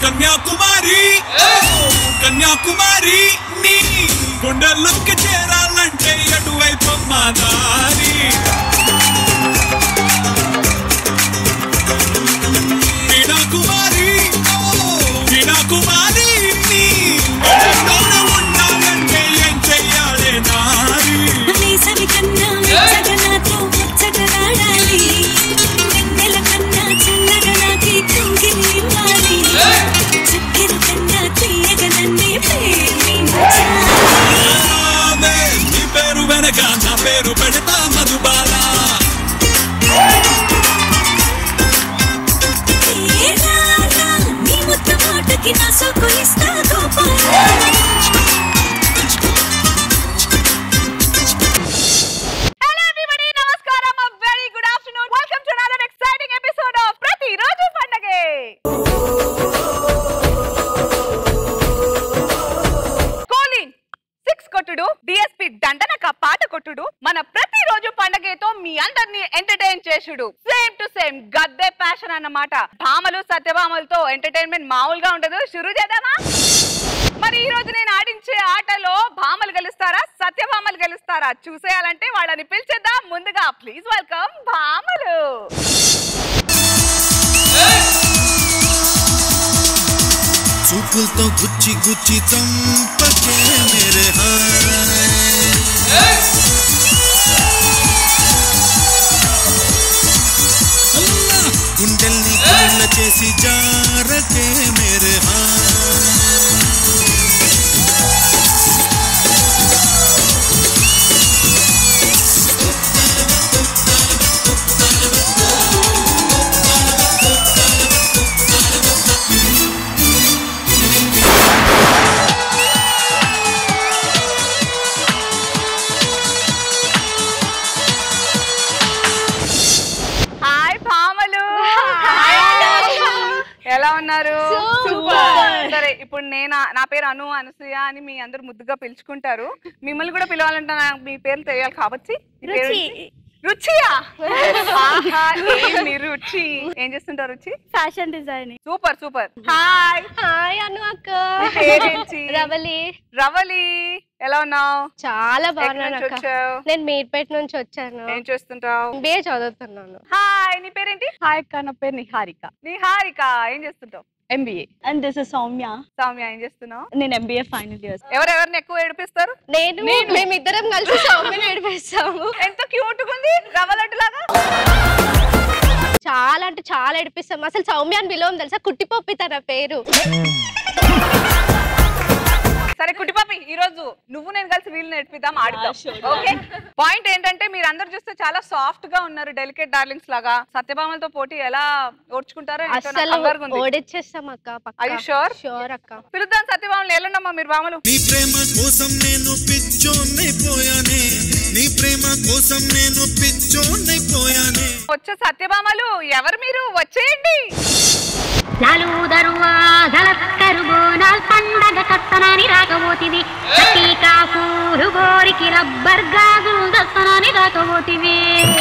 కన్యాకుమారి కన్యాకుమారి నీ కొండలొక్క చేరాలంటే అటువైపు మా దారి వీణాకుమారి వీణాకుమారి నీ మెడలోన ఉండాలంటే ఏం చెయ్యాలే నారి వేసవి కన్నా వెచ్చగా నాతో ముచ్చటలాడాలి వెన్నెల కన్నా చల్లగా నాకి కౌగిలి ఇవ్వాలి చక్కెర కన్నా తీయగా నన్నే ప్రేమించాలి ఆమె నీ పేరు వెనక నా పేరు పెడతా మధుబాల ఏ రారా, నీ ముద్ద మాటకి నా సోకులిస్తా గోపాలా హలో ఎవ్రీబడి నమస్కారం a very good afternoon welcome to another exciting episode of ప్రతి రోజు పండగే కోలింగ్ సిక్స్ కొట్టుడు డిఎస్పి దండనక పాట కొట్టుడు మన ప్రతి రోజు పండగతో మీ అందరినీ ఎంటర్టైన్ చేసుడు సేమ్ టు సేమ్ గద్దే ప్యాషన్ అన్నమాట భామలు సత్యభామలతో ఎంటర్టైన్మెంట్ మామూలుగా ఉండదు షురు చేద్దామా మరి ఈ రోజు నేను ఆడించే ఆటలో భామలు గెలుస్తారా సత్యభామలు గెలుస్తారా చూసేయాలంటే వాళ్ళని పిలిచేద్దాం ముందుగా ప్లీజ్ వెల్కమ్ భామలు చూపులతో గుచ్చి గుచ్చి చంపకే మేరే హాయ్ అల్లా, గుండెల్ని గుళ్ళ చేసి జారకే మేరే హాయ్ హాయ్ భామలు ఎలా ఉన్నారు Super. సరే ఇప్పుడు నేను నా పేరు అను అనసూయ అని మీ అందరు ముద్దుగా పిలుచుకుంటారు మిమ్మల్ని కూడా పిలవాలంటే నాకు మీ పేర్లు తెలియాలి కాబట్టి మీ పేరు రుచి. ఏంటి? రుచియా ఆహా, ఏమి రుచి ఏం చేస్తుంటారు Ruchi fashion designing super super hi hi Anu అక్క నీ పేరేంటి? రవలి రవలి ఎలా ఉన్నావు చాలా ఎక్కడి బాగున్నాను నుంచి అక్క వచ్చావు నేను మీర్పేట నుంచి వచ్చాను ఏం చేస్తుంటావు ఎంబీఏ చదువుతున్నాను హాయ్ నీ పేరేంటి హాయ్ అక్క నా పేరు నిహారిక నిహారిక ఏం చేస్తుంటావు MBA and this is Soumya Soumya ఏం చేస్తున్నావు నేను ఎంబీఏ ఫైనల్ ఇయర్ ఎవరెవరిని ఎక్కువ ఏడిపిస్తారు నేను మేమిద్దరం కలిసి సౌమ్యని ఏడిపిస్తాము ఎంత క్యూట్ ఉంది రవ్వలడ్డు లాగా చాలా అంటే చాలా ఏడిపిస్తాం అసలు సౌమ్య అని పిలవం తెలుసా కుట్టిపప్పి తన పేరు సరే కుటిపాపి ఈ రోజు నువ్వు నేను కలిసి వీళ్ళని నేర్పిద్దాం ఆడుతాం Ah, sure. ఓకే పాయింట్ ఏంటంటే మీరు అందరు చూస్తే చాలా సాఫ్ట్ గా ఉన్నారు డెలికేట్ డార్లింగ్స్ లాగా సత్యభామలతో పోటీ ఎలా ఓడ్చుకుంటారో ఏంటో నాకు అసలు కంగారుగా ఉంది. ఓడిచ్చేస్తాం అక్క Are you sure? షూర్ అక్క పిలుద్దాం సత్యభామలు ఎల్లుండమ్మా మీరు భామలు నీ ప్రేమ కోసం నేను పిచ్చోన్నైపోయానే నీ ప్రేమ కోసం నేను పిచ్చోన్నైపోయానే వచ్చే సత్యభామలు ఎవరు మీరు వచ్చేయండి లాలుదరువా జలక్కరు బోనాల్ పండగ కత్తనని రాకపోతివి ప్రతి కాకూరు గోరికి రబ్బర్ గాజులు దత్తనని రాకపోతివి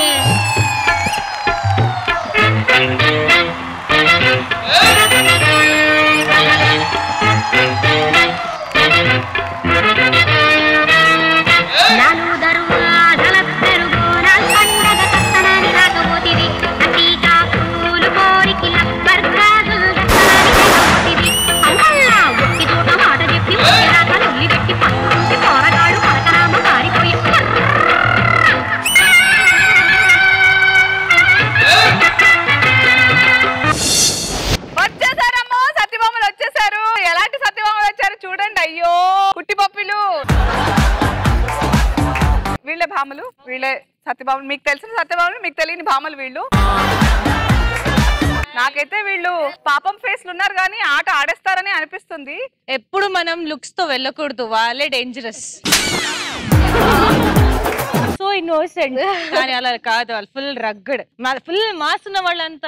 లాలుదరువా జలక్కరు బోనాల్ పండగ కత్తనని రాకపోతివి ప్రతి కాకూరు గోరికి రబ్బర్ గాజులు దత్తనని రాకపోతివి అంగల్లా ఒట్టి చోట మాట చెప్పి వచ్చేరాక లొల్లి పెట్టి పక్కుంటి పోరగాడు పరకరామ పారిపోయి వచ్చేసారమ్మో సత్యభామలు వచ్చేసారు ఎలాంటి సత్యభామలు వచ్చారు చూడండి అయ్యో కుట్టి పప్పిలు వీళ్ళే భామలు వీళ్ళే సత్యభామలు మీకు తెలిసిన సత్యభామలు మీకు తెలియని భామలు వీళ్ళు నాకైతే వీళ్ళు పాపం ఫేస్లు ఉన్నారు కానీ ఆట ఆడేస్తారని అనిపిస్తుంది ఎప్పుడు మనం లుక్స్ తో వెళ్ళకూడదు వాళ్ళే డేంజరస్ సో ఇన్నోసెంట్ కానీ అలా కాదు వాళ్ళు ఫుల్ రగ్గడ్ ఫుల్ మాస్ ఉన్న వాళ్ళంతా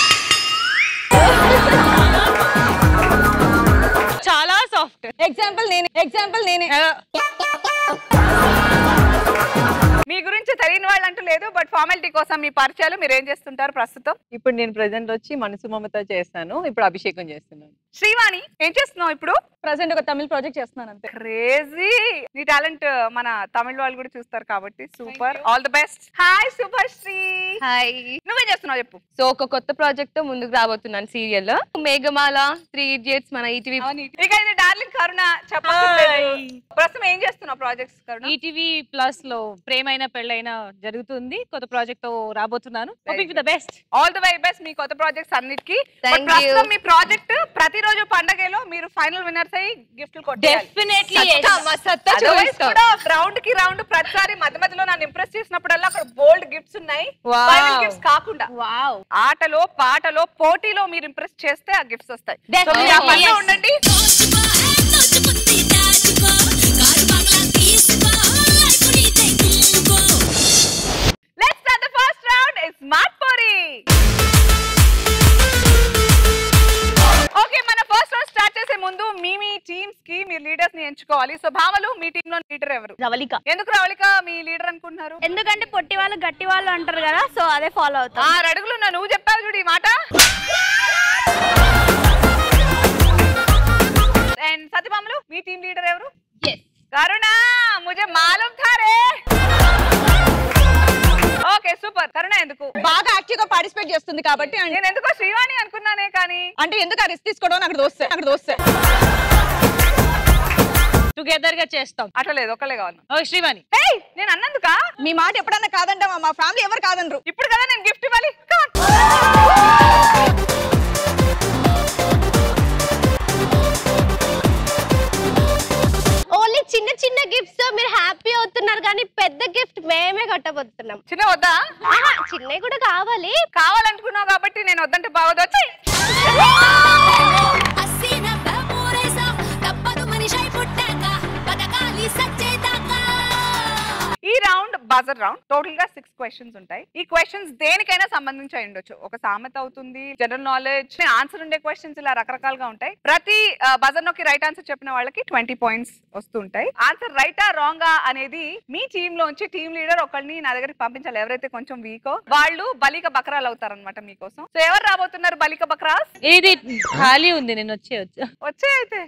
చాలా సాఫ్ట్ ఎగ్జాంపుల్ నేను ఎగ్జాంపుల్ నేనే మీ గురించి తెలియని వాళ్ళు అంటూ లేదు బట్ ఫార్మాలిటీ కోసం మీ పరిచయాలు మీరు ఏం చేస్తుంటారు ప్రస్తుతం ఇప్పుడు నేను ప్రజెంట్ వచ్చి మనసు మమత చేస్తాను ఇప్పుడు అభిషేకం చేస్తున్నాను శ్రీవాణి ఏం చేస్తున్నావు ఇప్పుడు ప్రజెంట్ ఒక తమిళ ప్రాజెక్ట్ చేస్తున్నాను అంతే క్రేజీ నీ టాలెంట్ మన తమిళ వాళ్ళు కూడా చూస్తారు కాబట్టి super all the best hi super Sri hi నువ్వేం చేస్తున్నావు చెప్పు సో ఒక కొత్త ప్రాజెక్ట్ తో ముందుకు రాబోతున్నాను సీరియల్ లో మేఘమాల త్రీ ఇడియట్స్ మన ఈటీవీ ఇక ఇది డార్లింగ్ కరుణ చెప్పలేదు ప్రస్తుతం ఏం చేస్తున్నావు ప్రాజెక్ట్స్ కరుణ ఈటీవీ ప్లస్ లో ప్రేమైన పెళ్ళైన జరుగుతుంది కొత్త ప్రాజెక్ట్ తో రాబోతున్నాను hoping the best all the very best మీ కొత్త ప్రాజెక్ట్స్ అన్నిటికీ Thank But ప్రస్తుతం you. మీ ప్రాజెక్ట్ ప్రతిరోజు పండగలో మీరు ఫైనల్ విన్నర్స్ అయ్యి గిఫ్ట్లు కొట్టేయాలి డెఫినెట్లీ Otherwise కూడా రౌండ్ కి రౌండ్ ప్రతిసారి మధ్య మధ్యలో నన్ను ఇంప్రెస్ చేసినప్పుడల్లా అక్కడ బోల్డ్ గిఫ్ట్స్ ఉన్నాయి Wow. ఫైనల్ గిఫ్ట్స్ కాకుండా వావ్ ఆటలో పాటలో పోటీలో మీరు ఇంప్రెస్ చేస్తే ఆ గిఫ్ట్స్ వస్తాయి So, Definitely. మీరు ఆ పనిలో Yes. ఉండండి దోచుకో దోచుకుంది దాచుకో కారు బంగ్లా తీసుకో లైఫ్ నీదే గిల్లుకో let's start the first round it's smart పోరి ఓకే మన ఫస్ట్ రౌండ్ స్టార్ట్ చేసే ముందు మీ మీ టీమ్స్ కి మీరు లీడర్స్ ని ఎంచుకోవాలి సో భామలు మీ టీమ్ లో లీడర్ ఎవరు రవళిక ఎందుకు రావళిక మీ లీడర్ అనుకుంటున్నారు ఎందుకంటే పొట్టి వాళ్ళు గట్టి వాళ్ళు అంటారు కదా సో అదే ఫాలో అవుతాం ఆరు అడుగులు ఉన్నా నువ్వు చెప్పావు చూడు ఈ మాట అండ్ సత్యభామలు మీ టీమ్ లీడర్ ఎవరు కరుణ ముజే మాలూమ్ థా రే ఓకే సూపర్ కరుణ ఎందుకు బాగా యాక్టివ్ గా పార్టిసిపేట్ చేస్తుంది కాబట్టి and- నేను ఎందుకో శ్రీవాణి అనుకున్నానే కానీ అంటే ఎందుకు ఆ రిస్క్ తీసుకోవడం అని అక్కడ దోస్తే అక్కడ దోస్తే టుగెదర్ గా చేస్తాం అట్లా లేదు ఒక్కలే కావాలి ఓ శ్రీవాణి ఏయ్, నేను అన్నందుక మీ మాట ఎప్పుడన్నా కాదంటావా మా ఫ్యామిలీ ఎవరు కాదనరు ఇప్పుడు కదా నేను గిఫ్ట్ ఇవ్వాలి Come on. ఓన్లీ చిన్న చిన్న గిఫ్ట్స్ తో మీరు హ్యాపీ అవుతున్నారు కానీ పెద్ద గిఫ్ట్ మేమే కట్టబోతున్నాం చిన్న వద్దా ఆహా, చిన్నవి కూడా కావాలి కావాలనుకున్నావు కాబట్టి నేను వద్దంటే బాగోదు వచ్చి హసీన బాబూరేసా తప్పదు మనిషై పుట్టాక బతకాలి సచ్చేదాకా ఈ రౌండ్ బజర్ రౌండ్ టోటల్ గా సిక్స్ క్వశ్చన్స్ ఉంటాయి ఈ క్వశ్చన్స్ దేనికైనా సంబంధించి అయి ఉండొచ్చు ఒక సామెత అవుతుంది జనరల్ నాలెడ్జ్ ఆన్సర్ ఉండే క్వశ్చన్స్ ఇలా రకరకాలుగా ఉంటాయి ప్రతి బజర్ నొక్కి రైట్ ఆన్సర్ చెప్పిన వాళ్ళకి ట్వంటీ పాయింట్స్ వస్తుంటాయి ఆన్సర్ రైటా రాంగా అనేది మీ టీమ్ లోంచి టీమ్ లీడర్ ఒకళ్ళని నా దగ్గరికి పంపించాలి ఎవరైతే కొంచెం వీకో వాళ్ళు బలిక బకరాలు అవుతారు అనమాట మీకోసం సో ఎవరు రాబోతున్నారు బలిక బకరాస్ ఇది ఖాళీ ఉంది నేను వచ్చే వచ్చా వచ్చే అయితే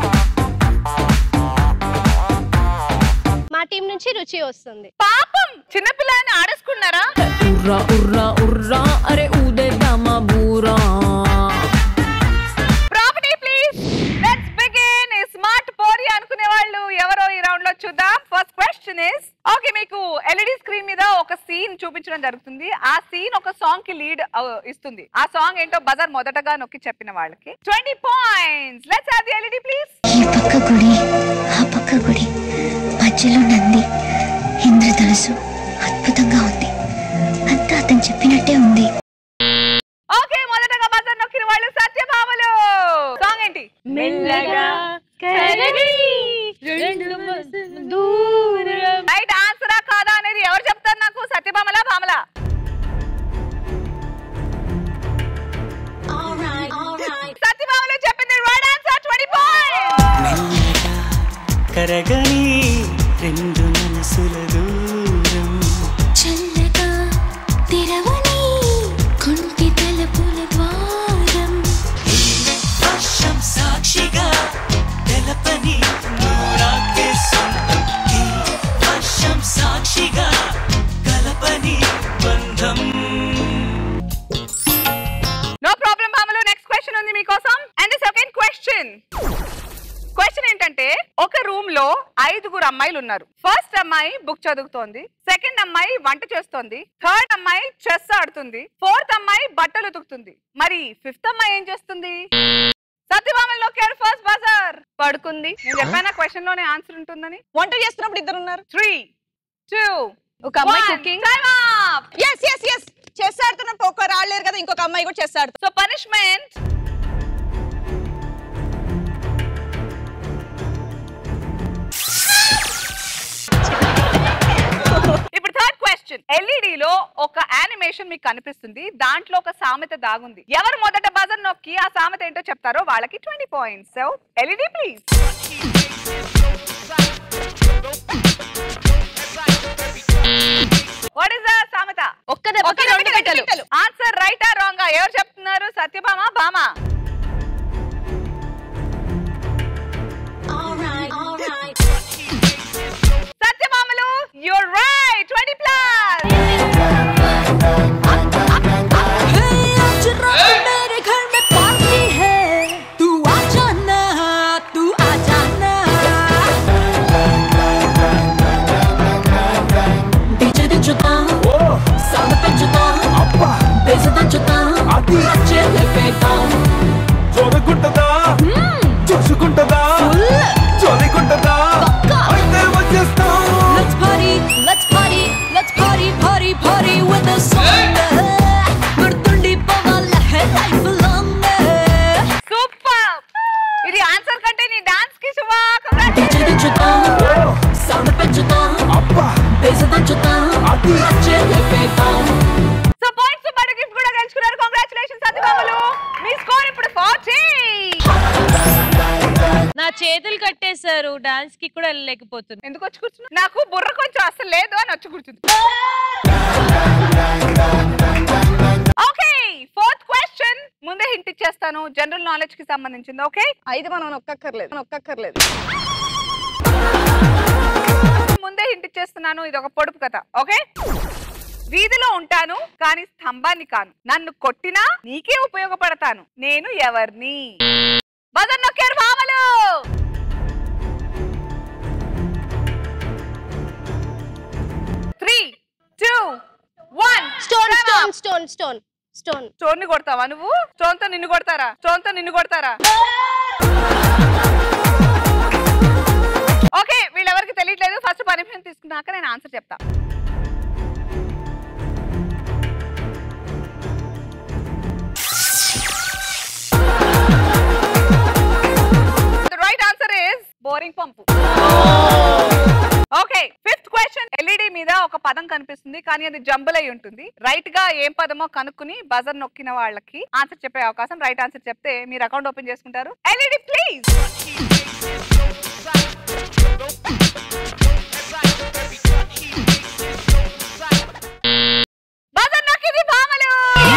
మా టీం నుంచి రుచి వస్తుంది పాపం చిన్నపిల్లని ఆడేసుకున్నారా ఉర్రా ఉర్రా ఉర్రా అరే ఊదేద్దామా బూరా property please let's begin smart పోరి అనుకునే వాళ్ళు ఎవరో ఈ రౌండ్ లో చూద్దాం ఫస్ట్ క్వశ్చన్ ఇస్ ఓకే మీకు ఎల్ఈడి స్క్రీన్ మీద ఒక సీన్ చూపించడం జరుగుతుంది ఆ సీన్ ఒక సాంగ్ కి లీడ్ ఇస్తుంది ఆ సాంగ్ ఏంటో బజార్ మొదటగా నొక్కి చెప్పిన వాళ్ళకి twenty points let's have the LED please ఈ పక్క గుడి ఆ పక్క గుడి మధ్యలో నంది ఇంద్రధనుసు అద్భుతంగా ఉంది అంతా అతను చెప్పినట్టే ఉంది ఓకే మొదటగా బజార్ నొక్కిన వాళ్ళు సత్యభామలు సాంగ్ ఏంటి మెల్లగా కరగి రెండు మనసులు దూరం రైట్ ఆన్సరా కాదా అనేది ఎవరు చెప్తారు నాకు సత్యభామలా భామలా సత్యభామలు చెప్పింది రైట్ ఆన్సర్ ట్వంటీ పాయింట్స్ మెల్లగా కరగని రెండు మనసుల దూరం చల్లగా తెరవని కుంటి తలుపుల ద్వారం వర్షం సాక్షిగా తెలపని నూరాకే సొంతం ఈ వర్షం సాక్షిగా కలపని బంధం నో ప్రాబ్లం భామలు నెక్స్ట్ క్వశ్చన్ ఉంది మీకోసం అండ్ సెకండ్ క్వశ్చన్ క్వశ్చన్ ఏంటంటే ఒక రూమ్ లో ఐదుగురు అమ్మాయిలు ఉన్నారు ఫస్ట్ అమ్మాయి బుక్ చదువుతోంది సెకండ్ అమ్మాయి వంట చేస్తోంది థర్డ్ అమ్మాయి చెస్ ఆడుతుంది ఫోర్త్ అమ్మాయి బట్టలు ఉతుకుతుంది మరి ఫిఫ్త్ అమ్మాయి ఏం చేస్తుంది సత్యభామలో కేర్ ఫస్ట్ బజార్ పడుకుంది నేను చెప్పానా క్వశ్చన్ లోనే ఆన్సర్ ఉంటుందని వంట చేస్తున్నప్పుడు ఇద్దరు ఉన్నారు త్రీ టూ ఒక అమ్మాయి cooking yes yes yes chess ఆడుతున్నప్పుడు ఒక రాలేరు కదా ఇంకొక అమ్మాయి కూడా చెస్ ఆడుతుంది సో పనిష్మెంట్ ఇప్పుడు థర్డ్ క్వశ్చన్ ఎల్ఈడి లో ఒక యానిమేషన్ మీకు కనిపిస్తుంది దాంట్లో ఒక సామెత దాగుంది ఎవరు మొదట బజర్ నొక్కి ఆ సామెత ఏంటో చెప్తారో వాళ్ళకి twenty points so LED please what is the సామెత ఒక్క దెబ్బకి ఒక్క రెండు దెబ్బకి పిట్టలు. పిట్టలు. ఆన్సర్ రైటా రాంగ్ ఎవరు చెప్తున్నారు సత్యభామ భామ సత్యభామలు యూర్ రైట్ ట్వంటీ ప్లస్ आज रात मेरे घर में पार्टी है तू आ जाना तू आ जाना डीजे దించుతా సౌండ్ పెంచుతా బేస్ దంచుతా నచ్చే లేపేతా జోరుకుంటదా చూసుకుంటదా జోరుకుంటదా అయితే వచ్చేస్తాం Let's party, let's party, let's party, party, party with the song. గుర్తుండి పోవాల లైఫ్ లాంగ్ సూపర్ ఇది ఆన్సర్ కంటే నీ డాన్స్ కి శుభ డీజే దించుతా సౌండ్ పెంచుతా బేస్ దంచుతా నచ్చే లేపేతా సో పాయింట్స్ పాటు గిఫ్ట్ కూడా గెలుచుకున్నారు కంగ్రాచులేషన్స్ సత్యభామలు మీ స్కోర్ ఇప్పుడు 40 నా చేతులు కట్టేశారు డాన్స్ కి కూడా వెళ్ళలేకపోతున్నా ఎందుకు వచ్చి కూర్చున్నా నాకు బుర్ర కొంచెం అసలు లేదు అని వచ్చి కూర్చుంది ఓకే ఫోర్త్ క్వశ్చన్ ముందే హింట్ ఇచ్చేస్తాను జనరల్ నాలెడ్జ్ కి సంబంధించింది ఓకే ఐదు మనం నొక్కక్కర్లేదు నొక్కక్కర్లేదు ముందే హింట్ ఇచ్చేస్తున్నాను ఇది ఒక పొడుపు కథ ఓకే వీధిలో ఉంటాను కానీ స్తంభాన్ని కాను నన్ను కొట్టినా నీకే ఉపయోగపడతాను నేను ఎవరిని బజర్ నొక్కారు భామలు three two one stone stone stone stone stone stone ని కొడతావా నువ్వు స్టోన్ తో నిన్ను కొడతారా స్టోన్ తో నిన్ను కొడతారా ఓకే వీళ్ళెవరికి తెలియట్లేదు ఫస్ట్ పర్మిషన్ తీసుకున్నాక నేను ఆన్సర్ చెప్తా right answer is boring pump okay fifth question LED మీద ఒక పదం కనిపిస్తుంది కానీ అది జంబుల్ అయి ఉంటుంది రైట్ గా ఏం పదమో కనుక్కుని బజర్ నొక్కిన వాళ్ళకి ఆన్సర్ చెప్పే అవకాశం రైట్ ఆన్సర్ చెప్తే మీరు అకౌంట్ ఓపెన్ చేసుకుంటారు ఎల్ఈడి ప్లీజ్ బజర్ నొక్కింది భామలు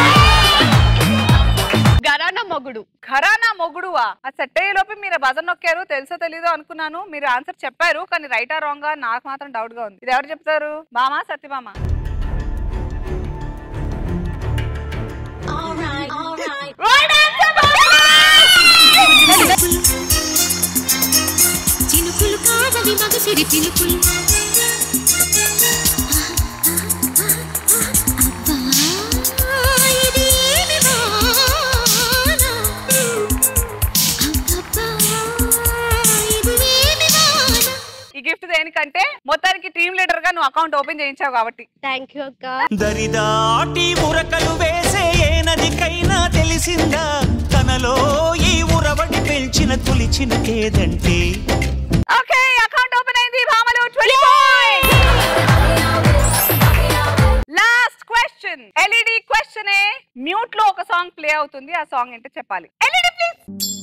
గరానా మొగుడు ఖరానా మొగుడువా ఆ సెట్ అయ్యే లోపు మీరు బజర్ నొక్కారు తెలుసో తెలీదో అనుకున్నాను మీరు ఆన్సర్ చెప్పారు కానీ రైటా రాంగ్ గా నాకు మాత్రం డౌట్ గా ఉంది ఇది ఎవరు చెప్తారు మామా సత్యమామ Right answer, చినుకులు కాదవి మగసిరి పిలుపులు అబ్బా, ఇది ఏమి వాన? అబ్బబ్బా, ఇది ఏమి వాన? ఈ గిఫ్ట్ దేనికంటే మొత్తానికి టీమ్ లీడర్ గా నువ్వు అకౌంట్ ఓపెన్ చేయించావు కాబట్టి థ్యాంక్ యూ అక్క దరిదాటి ఉరకలు వేసే ఏ నదికైనా తెలిసిందా తనలో ఈ ఉరవడి పెంచిన తొలిచిన కేదంటే ఓకే అకౌంట్ ఓపెన్ అయింది భామలు 20 points last question LED question mute లో ఒక సాంగ్ ప్లే అవుతుంది ఆ సాంగ్ ఏంటో చెప్పాలి ఎల్ఈడి ప్లీజ్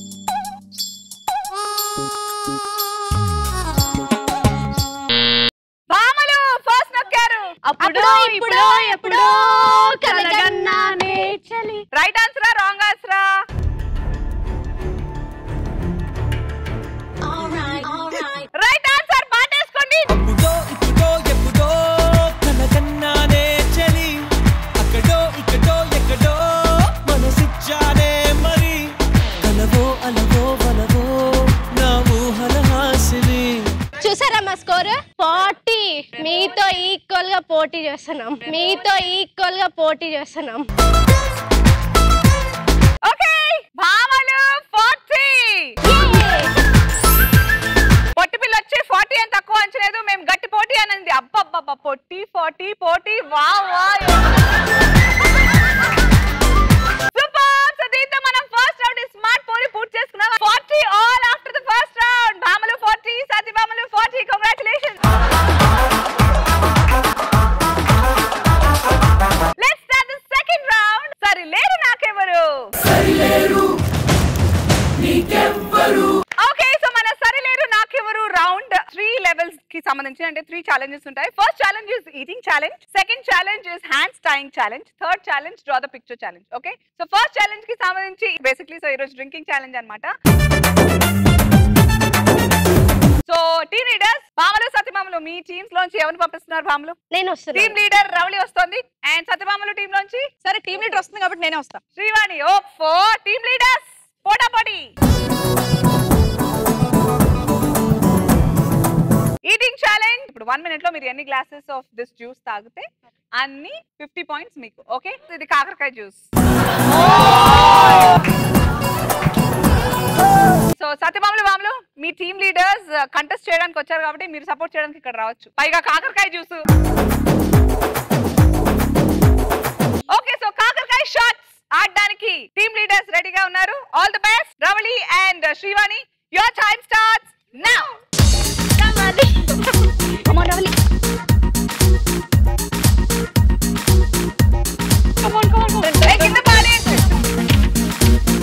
భామలు ఫస్ట్ నొక్కారు అప్పుడు ఇప్పుడు ఎప్పుడో కలగన్నానే చలి రైట్ ఆన్సరా రాంగ్ ఆన్సరా రైట్ ఆన్సర్ పాటేసుకోండి అప్పుడో ఇప్పుడో ఎప్పుడో కనకన్నానే చలి అక్కడో ఇక్కడో ఎక్కడో మనసిచ్చానే మరి కలవో అలవో వలవో నా ఊహల హాసిని చూసారా మా స్కోర్ ఫార్టీ మీతో ఈక్వల్ గా పోటీ చేస్తున్నాం మీతో ఈక్వల్ గా పోటీ చేస్తున్నాం ఓకే భామలు 40 పొట్టి పిల్ల వచ్చి 40 అని తక్కువ అంచలేదు మేము గట్టి పోటీ అనింది అబ్బబ్బబ్బ పొట్టి 40 పోటీ వా వా సూపర్ సో దీంతో మనం ఫస్ట్ రౌండ్ స్మార్ట్ పోటీ పూర్తి చేసుకున్నాం 40 all after the first round భామలు 40 సతి భామలు 40 congratulations let's start the second round సరి లేరు నాకెవరు త్రీ ఛాలెంజెస్ ఉంటాయి first challenge is eating challenge second challenge is hands tying challenge third challenge draw the picture challenge okay so first challenge కి సంబంధించి basically so ఈరోజు drinking challenge అన్నమాట so team leaders భామలు సత్యమామలు మీ టీమ్స్ లోంచి ఎవరిని పంపిస్తున్నారు భామలు నేను వస్తున్నా టీమ్ లీడర్ రవళి వస్తుంది అండ్ సత్యమామలు టీమ్ లోంచి సరే టీమ్ లీడర్ వస్తుంది కాబట్టి నేనే వస్తా శ్రీవాణి ఓ ఫో టీమ్ లీడర్స్ పోటాపోటీ ఈటింగ్ ఛాలెంజ్ ఇప్పుడు వన్ మినిట్ లో మీరు ఎన్ని గ్లాసెస్ ఆఫ్ దిస్ జ్యూస్ తాగితే అన్ని ఫిఫ్టీ పాయింట్స్ మీకు ఓకే ఇది కాకరకాయ జ్యూస్ సో సత్యమామలు మామలు మీ టీమ్ లీడర్స్ కంటెస్ట్ చేయడానికి వచ్చారు కాబట్టి మీరు సపోర్ట్ చేయడానికి ఇక్కడ రావచ్చు పైగా కాకరకాయ జ్యూస్ ఓకే సో కాకరకాయ షాట్స్ ఆడడానికి టీమ్ లీడర్స్ రెడీగా ఉన్నారు all the best Ravali and Srivani your time starts now Come on, come on, come on. Break in the balance.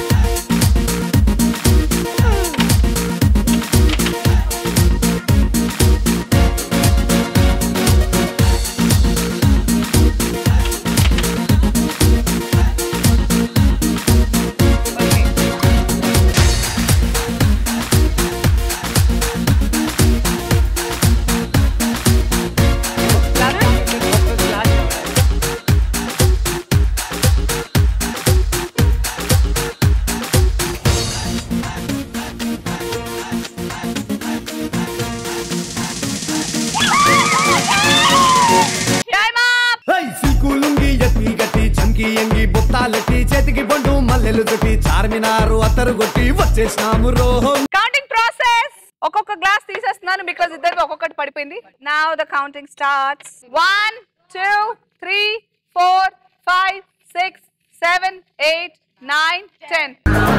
Time up. Silk lungi ఎత్తి గట్టి చంకి ఎంగి బొత్తాలెట్టి చేతికి బొండు మల్లెలు చుట్టి చార్మినారు అత్తరు కొట్టి వచ్చేసినాము రోహం కౌంటింగ్ ప్రాసెస్ ఒక్కొక్క గ్లాస్ తీసేస్తున్నాను బికాజ్ ఇద్దరికి ఒక్కొక్కటి పడిపోయింది now the counting starts one two three four five six seven eight nine ten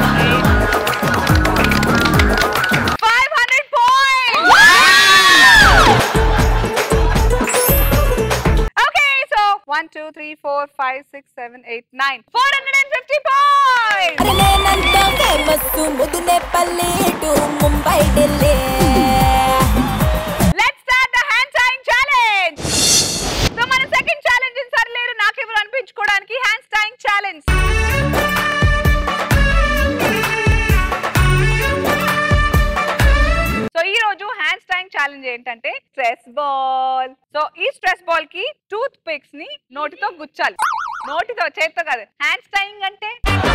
five hundred okay so one two three four five six seven eight nine four hundred and fifty point నేనంత famous ముదునే పల్లెటు Mumbai Delhi let's start the hand tying challenge so మన second challenge సరిలేరు నాకెవరు అనిపించుకోవడానికి hand tying challenge so ఈ రోజు hand tying challenge ఏంటంటే స్ట్రెస్ బాల్ సో ఈ స్ట్రెస్ బాల్ కి టూత్ పిక్స్ ని నోటితో గుచ్చాలి నోటితో చేత్తో కాదు హ్యాండ్ టైయింగ్ అంటే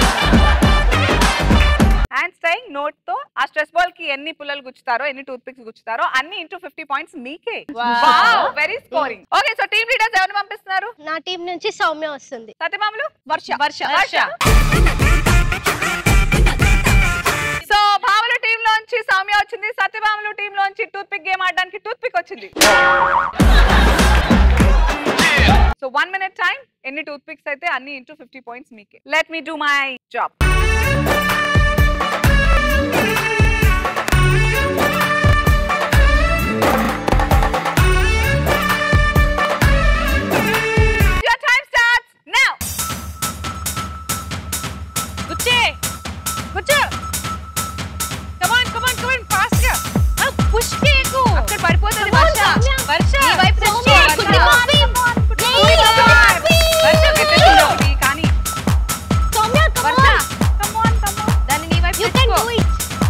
హ్యాండ్ టైయింగ్ నోట్ తో ఆ స్ట్రెస్ బాల్ కి ఎన్ని పుల్లలు గుచ్చుతారో ఎన్ని టూత్ పిక్స్ గుచ్చుతారో అన్ని ఇంటూ ఫిఫ్టీ పాయింట్స్ మీకే very scoring okay so team leaders ఎవరిని పంపిస్తున్నారు నా టీం నుంచి సౌమ్య వస్తుంది సత్యమామలు వర్ష వర్ష వర్ష సో భామల టీం లోంచి సౌమ్య వచ్చింది సత్యభామలు టీం లోంచి టూత్ పిక్ గేమ్ ఆడడానికి టూత్ పిక్ వచ్చింది సో వన్ మినిట్ టైం ఎన్ని టూత్ పిక్స్ అయితే అన్ని ఇంటూ ఫిఫ్టీ పాయింట్స్ మీకే let me do my job Your time starts now. గుచ్చే గుచ్చు కమాన్ కమాన్ కమాన్ ఫాస్ట్ గా పుష్ చేయకు అక్కడ పడిపోతుంది Come on, వర్ష సౌమ్య. వర్ష ఈ వైపు వర్ష, తెచ్చి, వర్ష. కుట్టి పాపి. Good job. వర్ష పెట్టేసింది ఒకటి, కానీ సౌమ్య వర్ష come on, come on. దాన్ని నీ వైపు యు కెన్ తెచ్చుకో. Do it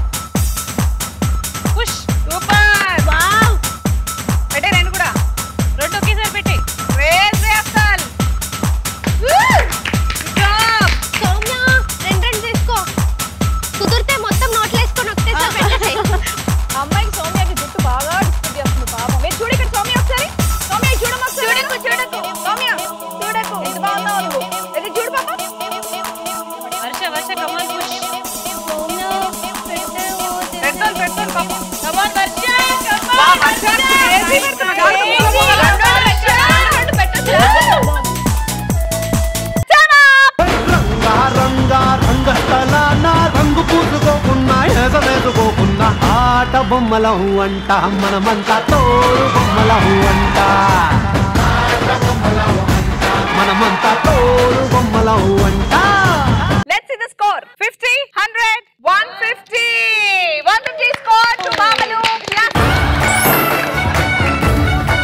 push super wow పెట్టే రెండు కూడా రెండు ఒకేసారి పెట్టి రేస్ చేస్తాను Good job. సౌమ్య రెండు రెండు తీసుకో కుదిరితే మొత్తం నోట్లో వేసుకొని ఒకటేసారి పెట్టేసేయ్ అమ్మాయికి సౌమ్యకి జుట్టు బాగా డిస్టర్బ్ చేస్తుంది పాపం మీరు చూడు ఇక్కడ సౌమ్య ఒకసారి సౌమ్య ఇది చూడమ్మా ఒకసారి. చూడకు, చూడకు. సౌమ్య చూడకు ఇది బాగున్నావు నువ్వు ఇది చూడు పాప Varsha Varsha come on push petrol petrol పాపం కమాన్ వర్ష వా, వర్ష crazy పెడుతున్నాడు. రెండు, వర్ష, రెండు పెట్టొచ్చు. Time up. రంగా రంగా రంగస్థలాన రంగు పూసుకోకున్నా ఎసవేసుకోకున్నా ఆట బొమ్మలం అంట మనమంతా తోడు బొమ్మలం అంట మనమంతా తోడు బొమ్మలం అంట Let's see the score. 50, 100, 150. 150 score to Babalu. Plus.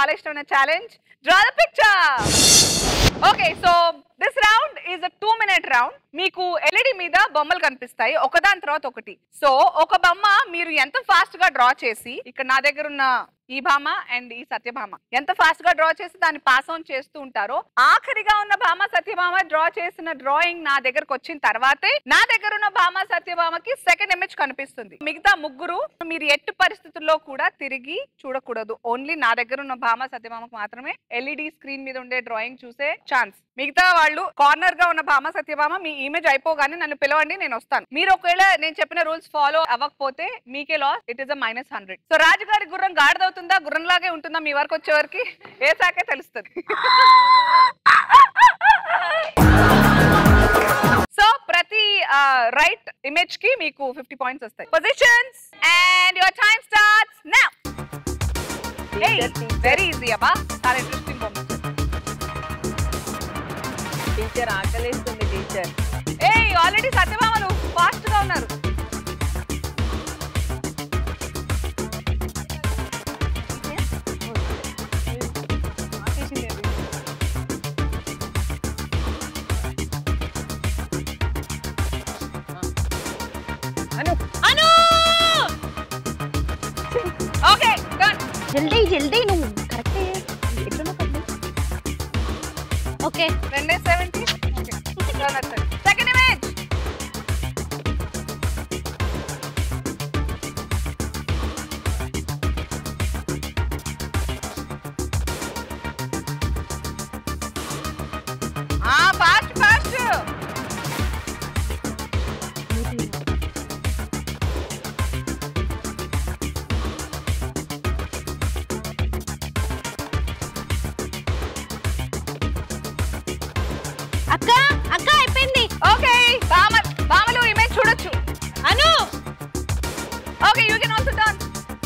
చాలా ఇష్టమైన challenge draw the picture okay so this round is a two minute round మీకు ఎల్ఈడి మీద బొమ్మలు కనిపిస్తాయి ఒకదాని తర్వాత ఒకటి సో ఒక బొమ్మ మీరు ఎంత ఫాస్ట్ గా డ్రా చేసి ఇక్కడ నా దగ్గర ఉన్న ఈ భామ అండ్ ఈ సత్యభామ ఎంత ఫాస్ట్ గా డ్రా చేసి దాన్ని పాస్ ఆన్ చేస్తూ ఉంటారో ఆఖరిగా ఉన్న భామ సత్యభామ డ్రా చేసిన డ్రాయింగ్ నా దగ్గరకు వచ్చిన తర్వాతే నా దగ్గర ఉన్న భామ సత్యభామకి సెకండ్ ఇమేజ్ కనిపిస్తుంది మిగతా ముగ్గురు మీరు ఎట్టి పరిస్థితుల్లో కూడా తిరిగి చూడకూడదు ఓన్లీ నా దగ్గర ఉన్న భామ సత్యభామకు మాత్రమే ఎల్ఈడి స్క్రీన్ మీద ఉండే డ్రాయింగ్ చూసే ఛాన్స్ మిగతా వాళ్ళు కార్నర్ గా ఉన్న భామ సత్యభామ మీ ఇమేజ్ అయిపోగానే నన్ను పిలవండి నేను వస్తాను మీరు ఒకవేళ నేను చెప్పిన రూల్స్ ఫాలో అవ్వకపోతే మీకే loss it is a minus hundred so రాజుగారి గుర్రం గాడిదవుతుందా గుర్రం లాగే ఉంటుందా మీ వరకు వచ్చే వరకు ఏ శాఖే తెలుస్తుంది సో ప్రతి రైట్ ఇమేజ్ కి మీకు ఫిఫ్టీ పాయింట్స్ వస్తాయి positions and your time starts now very easy అబ్బా చాలా ఇంట్రెస్టింగ్ బొమ్మ టీచర్ ఆకలిస్తుంది టీచర్ ఏ ఆల్రెడీ సత్యభామలు ఫాస్ట్ గా ఉన్నారు అను అను ఓకే డన్ జల్దీ జల్దీ నువ్వు కరెక్టే ఓకే రెండే సెవెంటీ సెకండ్ ఇమేజ్ ఆ ఫాస్ట్ ఫాస్ట్ అక్క అక్క అయిపోయింది ఓకే బామ బామలు ఇమేజ్ చూడొచ్చు Anu okay you can also done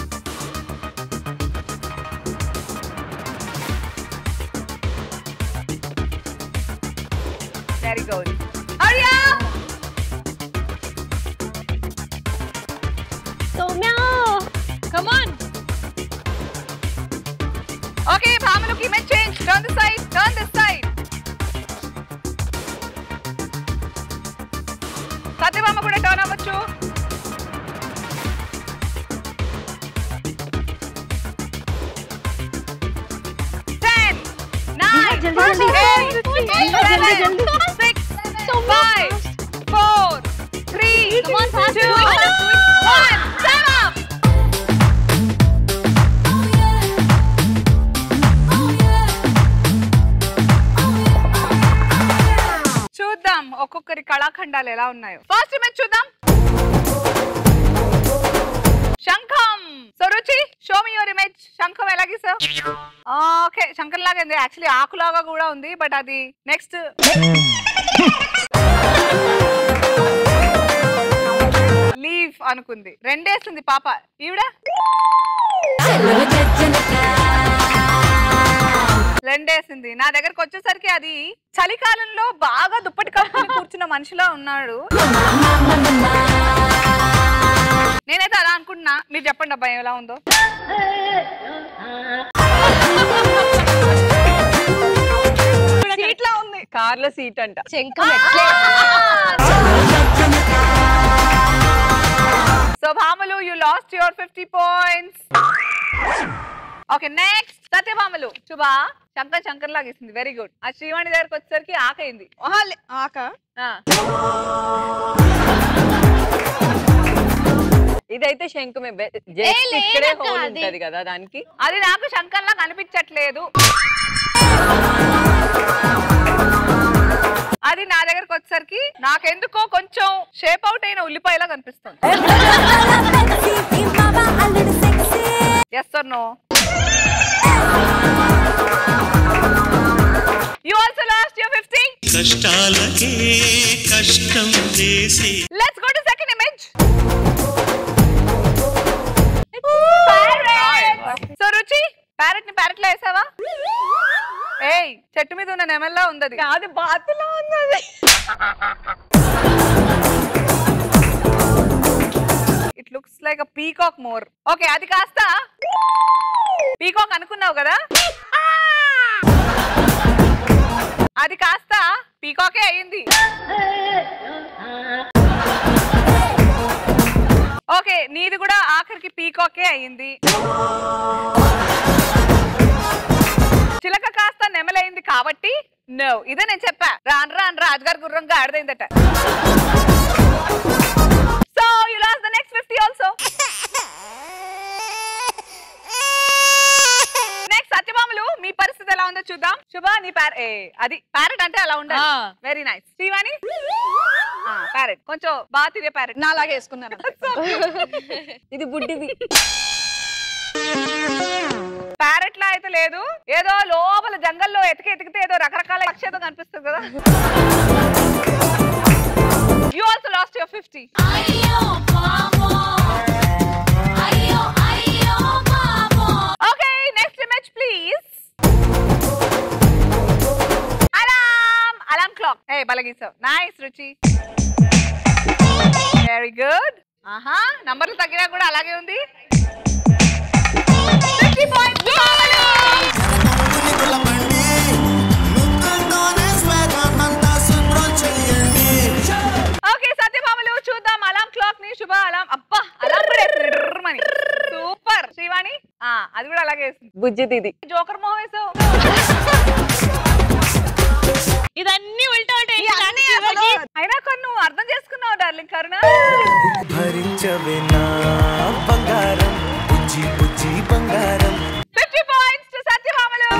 very good hurry up Soumya come on okay బామలుకి image change turn the side turn this side సత్యభామ కూడా టర్న్ అవ్వచ్చు టెన్ నైన్ జల్దీ, జల్దీ. ఎయిట్ జల్దీ, సెవెన్ జల్దీ. Six five four three Come on, fast. Two one time up చూద్దాం ఒక్కొక్కరి కళాఖండాలు ఎలా ఉన్నాయో ఫస్ట్ ఇమేజ్ చూద్దాం శంఖం సో రుచి షో మీ యువర్ ఇమేజ్ శంఖం ఎలా గీసావు ఓకే శంఖం లాగా ఉంది యాక్చువల్లీ ఆకులాగా కూడా ఉంది బట్ అది నెక్స్ట్ లీఫ్ అనుకుంది రెండేస్తుంది పాప ఈవిడ రెండేసింది నా దగ్గరకు వచ్చేసరికి అది చలికాలంలో బాగా దుప్పటి కప్పుకొని కూర్చున్న మనిషిలా ఉన్నాడు నేనైతే అలా అనుకుంటున్నా మీరు చెప్పండి అబ్బాయి ఎలా ఉందో సీట్ లా ఉంది కార్ల సీట్ అంట శంఖం ఎట్లే సో భామలు you lost your fifty points okay next సత్యభామలు శుభా శంకర్ శంకర్ లాగా ఇస్తుంది వెరీ గుడ్ ఆ శ్రీవాణి దగ్గరకు వచ్చేసరికి ఆకైంది ఆక ఆ. ఇదైతే శంకుమే బె- ఏ, just ఇక్కడే లేదక్క, హోల్ అది. ఉంటది కదా దానికి అది నాకు శంకర్ లా కనిపించట్లేదు అది నా దగ్గరకు వచ్చేసరికి నాకెందుకో కొంచెం షేప్ అవుట్ అయిన ఉల్లిపాయలా కనిపిస్తుంది yes or no you also lost your 50 కష్టాలకే కష్టం వేసి let's go to second image so Ruchi parrot ని ప్యారెట్ లో వేసావా ఏయ్ చెట్టు మీద ఉన్న నెమల్లా ఉంది అది అది బాతులో ఉన్నది ఇట్ లుక్స్ లైక్ పీకాక్ మోర్ ఓకే అది కాస్త పీకాక్ అనుకున్నావు కదా అది కాస్త పీకాకే అయింది ఓకే నీది కూడా ఆఖరికి పీకాకే అయింది చిలక కాస్త నెమలైంది కాబట్టి నో ఇదే నేను చెప్పా రాను రాను రాజుగారి గుర్రంగా ఆడదైందట so you loss the next fifty also next సత్యభామలు మీ పరిస్థితి ఎలా ఉందో చూద్దాం శుభ నీ ప్యార ఏ అది ప్యారెట్ అంటే అలా ఉండాలి ఆ. వెరీ నైస్ శ్రీవాణి ప్యారెట్ కొంచెం బాగా తినే ప్యారెట్ నా అలాగే వేసుకున్నాను ఇది బుడ్డిది ప్యారెట్ లా అయితే లేదు ఏదో లోపల జంగల్లో ఎతికి ఎతికితే ఏదో రకరకాల పక్షేదో కనిపిస్తుంది కదా you also lost your fifty okay next image please alarm alarm clock ఏ బలగీసావు నైస్ రుచి వెరీ గుడ్ ఆహా నంబర్లు తగ్గినా కూడా అలాగే ఉంది 50 points కావాలి. ఓకే సత్యభామలు చూద్దాం అలాం క్లాక్ ని శుభ అలాం అబ్బా అలాం కూడా వేస్తుంది డ్రర్మని సూపర్ శ్రీవాణి ఆ అది కూడా అలాగే వేస్తుంది బుజ్జిది ఇది జోకర్ మొహం వేసావు ఇదన్నీ ఉల్టా ఉల్టా ఈ అన్నీ అసలు అయినా కొన్ని నువ్వు అర్థం చేసుకున్నావు డార్లింగ్ కరుణ భరించవేనా బంగారం బుజ్జి బుజ్జి బంగారం ఫిఫ్టీ పాయింట్స్ టు సత్యభామలు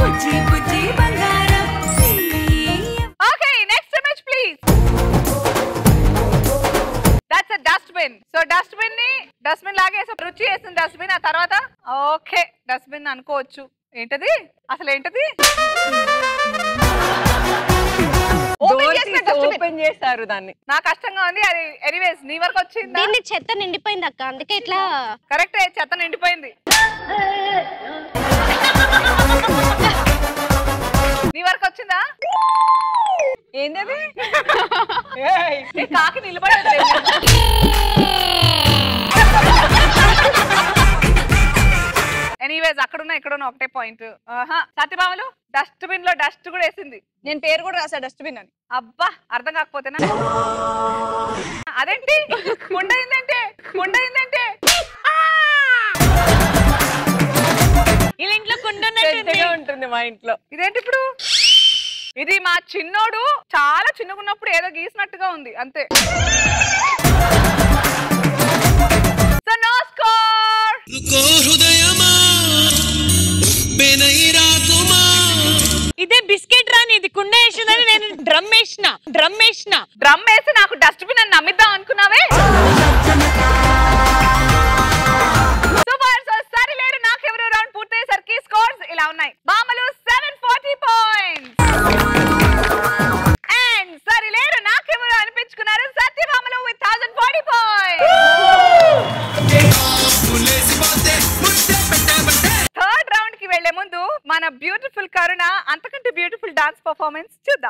okay next image please that's a dustbin so dustbin ని డస్ట్బిన్ లాగే వేసాం. రుచి వేసిన డస్ట్బిన్ ఆ తర్వాత ఓకే డస్ట్బిన్ అనుకోవచ్చు ఏంటది అసలు ఏంటది ఓపెన్ చేసిన డస్ట్బిన్ ఓపెన్ చేశారు దాన్ని నా కష్టంగా ఉంది అది ఎనీవేస్ నీ వరకు వచ్చిందా దీన్ని చెత్త నిండిపోయింది అక్క అందుకే ఇట్లా కరెక్ట్ చెత్త నిండిపోయింది నీ వరకు వచ్చిందా ఏంటది ఏ కాకి నిలబడదు ఎనీవేస్ అక్కడున్న ఇక్కడున్న ఒకటే పాయింట్ సత్యభామలు డస్ట్బిన్ లో డస్ట్ కూడా వేసింది నేను పేరు కూడా రాసా డస్ట్బిన్ అని అబ్బా అర్థం కాకపోతేనా అదేంటి కుండయిందంటే కుండయిందంటే వీళ్ళ ఇంట్లో కుండ పెద్దగా ఉంటుంది మా ఇంట్లో ఇదేంటి ఇప్పుడు ఇది మా చిన్నోడు చాలా చిన్నగా ఉన్నప్పుడు ఏదో గీసినట్టుగా ఉంది అంతే సో నో స్కోర్ రుకో హృదయమా బెనై రాకుమా ఇదే బిస్కెట్ రాని ఇది కుండ వేసిందని నేను డ్రమ్ వేసిన డ్రమ్ వేసిన డ్రమ్ వేసి నాకు డస్ట్బిన్ అని నమ్మిద్దాం అనుకున్నావే సూపర్ సో సరే లేరు నాకెవరు రౌండ్ పూర్తయ్యేసరికి స్కోర్స్ ఇలా ఉన్నాయి బామలు సెవెన్ ఫార్టీ పాయింట్స్ అండ్ సరే లేరు నాకెవరు అనిపించుకున్నారు సత్యభామలు with thousand forty third round కి వెళ్లే ముందు మన బ్యూటిఫుల్ కరుణ అంతకంటే బ్యూటిఫుల్ డాన్స్ పర్ఫార్మెన్స్ చూద్దాం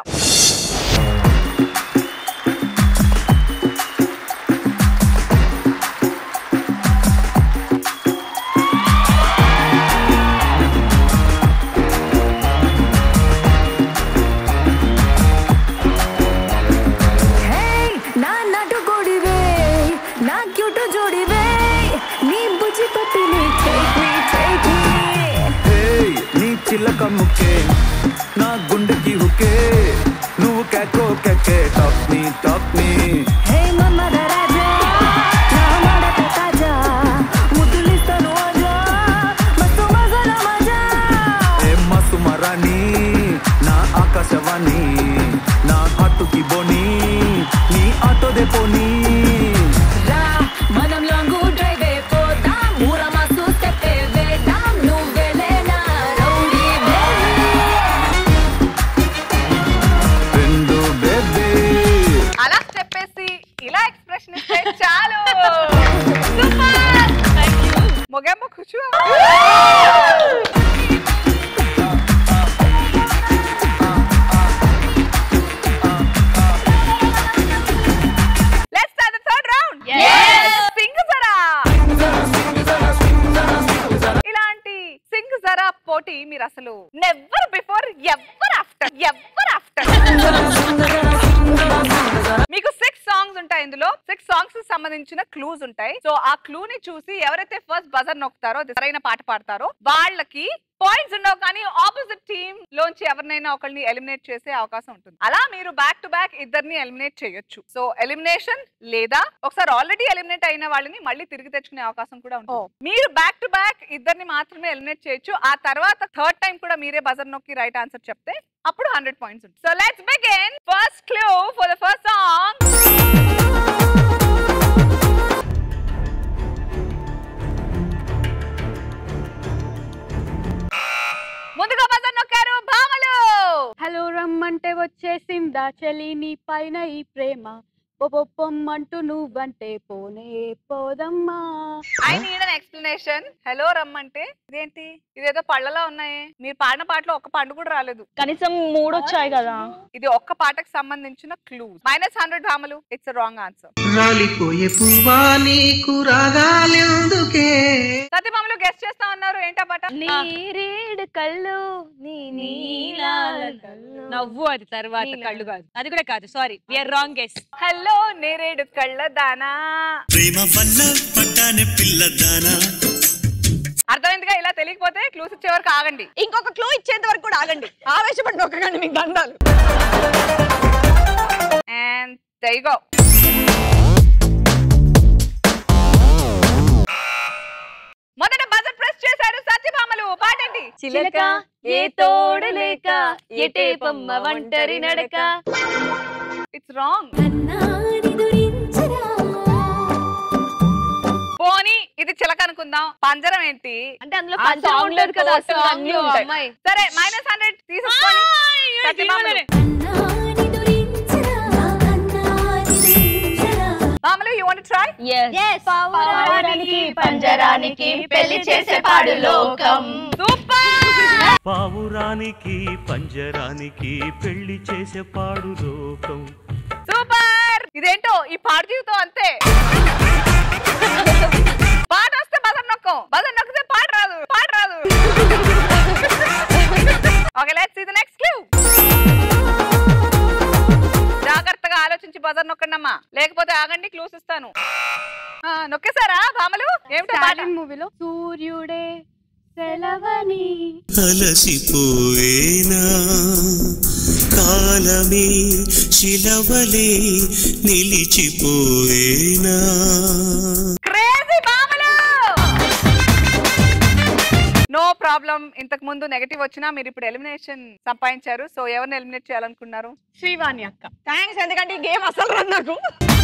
నా నటు కొడివే నా క్యూటు జోడివే నీ బుజ్జి పట్టిని take me, take me. ఏయ్, నీ చిల్లక ముక్కే నా గుండెకి హుకే నువ్వు కేకో కేకే టాక్ మీ టాక్ మీ హే మమ్మద రాజా నా మడత తాజా ముద్దులిస్తాను ఆజా మస్తు మజాల మజా ఏ మసు మరాని నా ఆకాశవాణి నా ఆటుకి బోని నీ ఆటోదే పోనీ రా మనం లాంగు డ్రైవ్ పోదాం ఊర మాసు స్టెప్ వేద్దాం నువ్వెలే నా రౌడీ రెండు బేబీ అలా చెప్పేసి ఇలా ఎక్స్ప్రెషన్ ఇస్తే చాలు మొగమ్మ కూర్చో Let's start the third round. Yes. Sing Zara. తోటి మీరు అసలు never before ever after ever after మీకు సిక్స్ సాంగ్స్ ఉంటాయి ఇందులో సిక్స్ సాంగ్స్ సంబంధించిన క్లూస్ ఉంటాయి సో ఆ క్లూ ని చూసి ఎవరైతే ఫస్ట్ బజర్ నొక్కుతారో అది సరైన పాట పాడతారో వాళ్ళకి పాయింట్స్ ఉండవు కానీ ఆపోజిట్ టీమ్ లోంచి ఎవరినైనా ఒకరిని ఎలిమినేట్ చేసే అవకాశం ఉంటుంది అలా మీరు బ్యాక్ టు బ్యాక్ ఇద్దరిని ఎలిమినేట్ చేయొచ్చు సో ఎలిమినేషన్ లేదా ఒకసారి ఆల్రెడీ ఎలిమినేట్ అయిన వాళ్ళని మళ్ళీ తిరిగి తెచ్చుకునే అవకాశం కూడా ఉంటుంది మీరు బ్యాక్ టు బ్యాక్ ఇద్దరిని మాత్రమే ఎలిమినేట్ చేయొచ్చు ఆ తర్వాత థర్డ్ టైం కూడా మీరే బజర్ నొక్కి రైట్ ఆన్సర్ చెప్తే అప్పుడు హండ్రెడ్ పాయింట్స్ ఉంటుంది so let's begin first clue for the first song ముందుగా బజర్ నొక్కారు భామలు హలో రమ్మంటే వచ్చేసిందా చలి నీ పైన ఈ ప్రేమ పొమ్మంటూ నువ్వంటే పోనే పోదమ్మా I need an explanation hello రమ్మంటే ఇదేంటి ఇదేదో పళ్ళలా ఉన్నాయి మీరు పాడిన పాటలో ఒక్క పండు కూడా రాలేదు కనీసం మూడు వచ్చాయి కదా ఇది ఒక్క పాటకు సంబంధించిన క్లూ మైనస్ హండ్రెడ్ భామలు ఇట్స్ రాంగ్ ఆన్సర్ రాలిపోయే పువ్వా నీకు రాగాలెందుకే సత్యభామలు గెస్ట్ చేస్తా ఉన్నారు ఏంటా పాట నీరేడు కళ్ళు నీ నీలాల నవ్వు అది తర్వాత కళ్ళు కాదు అది కూడా కాదు sorry we are wrong guess hello నేరేడు కళ్ళ దానా ప్రేమ వల్ల పడ్డానే పిల్లదానా అర్థమైందిగా ఇలా తెలియకపోతే క్లూస్ ఇచ్చే వరకు ఆగండి ఇంకొక క్లూ ఇచ్చేంత వరకు కూడా ఆగండి ఆవేశపడి నొక్కకండి మీకు దండాలు అండ్ దైగో మొదట బజెట్ ప్రెస్ చేశారు సత్యభామలు పాటండి చిలక ఏ తోడు లేక ఎటే పొమ్మ ఒంటరి నడక ఇట్స్ రాంగ్ పోనీ ఇది చిలక అనుకుందాం పంజరం ఏంటి అంటే అందులో ఆ పంచం song ఉండదు కదా total song అన్నీ లో ఉంటాయి. అమ్మాయి సరే మైనస్ హండ్రెడ్ తీసుకోండి సత్యభామలు భామలు యూ వాంట్ ట్రై పావురానికి పంజరానికి పెళ్లి చేసే పాడు లోకం సూపర్ పావురానికి పంజరానికి పెళ్లి చేసే పాడు లోకం సూపర్ ఇదేంటో ఈ పాడు జీవితం అంతే పాట వస్తే బజర్ నొక్కం బజర్ నొక్కితే పాట రాదు పాట రాదు okay let's see the next clue జాగ్రత్తగా ఆలోచించి బజర్ నొక్కండి అమ్మా లేకపోతే ఆగండి క్లూస్ ఇస్తాను ఆ, నొక్కేశారా భామలు ఏమిటో పాట స్టాలిన్ మూవీలో సూర్యుడే సెలవని అలసిపోయేనా కాలమే శిలవలే నిలిచిపోయేనా క్రేజీ భామలు నో ప్రాబ్లం ఇంతకు ముందు నెగటివ్ వచ్చినా మీరు ఇప్పుడు ఎలిమినేషన్ సంపాదించారు సో ఎవరిని ఎలిమినేట్ చేయాలనుకున్నారు శ్రీవాణి అక్క థ్యాంక్స్ ఎందుకంటే ఈ గేమ్ అసలు రాదు నాకు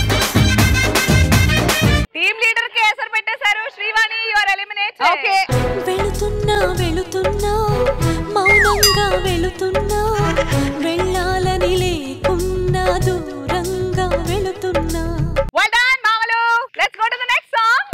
టీమ్ లీడర్ కి ఎసరు పెట్టేశారు శ్రీవాణి యువర్ ఎలిమినేట్ ఓకే వెళుతున్నా వెళుతున్నా మౌనంగా వెళుతున్నా వెళ్ళాలని లేకున్నా దూరంగా వెళుతున్నా వెల్ డన్ మామలు let's go to the next song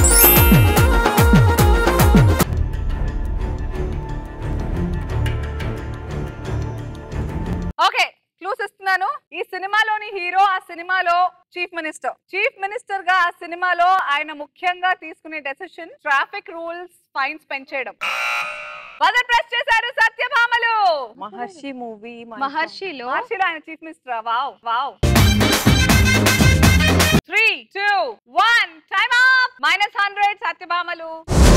okay clues ఇస్తున్నాను ఈ సినిమాలోని హీరో ఆ సినిమాలో చీఫ్ మినిస్టర్ చీఫ్ మినిస్టర్ గా ఆ సినిమాలో ఆయన ముఖ్యంగా తీసుకునే డెసిషన్ ట్రాఫిక్ రూల్స్ ఫైన్స్ పెంచేయడం బజెట్ ప్రెస్ చేశారు సత్యభామలు మహర్షి మూవీ మహర్షిలో మహర్షిలో ఆయన chief minister wow wow three two one time up minus hundred సత్యభామలు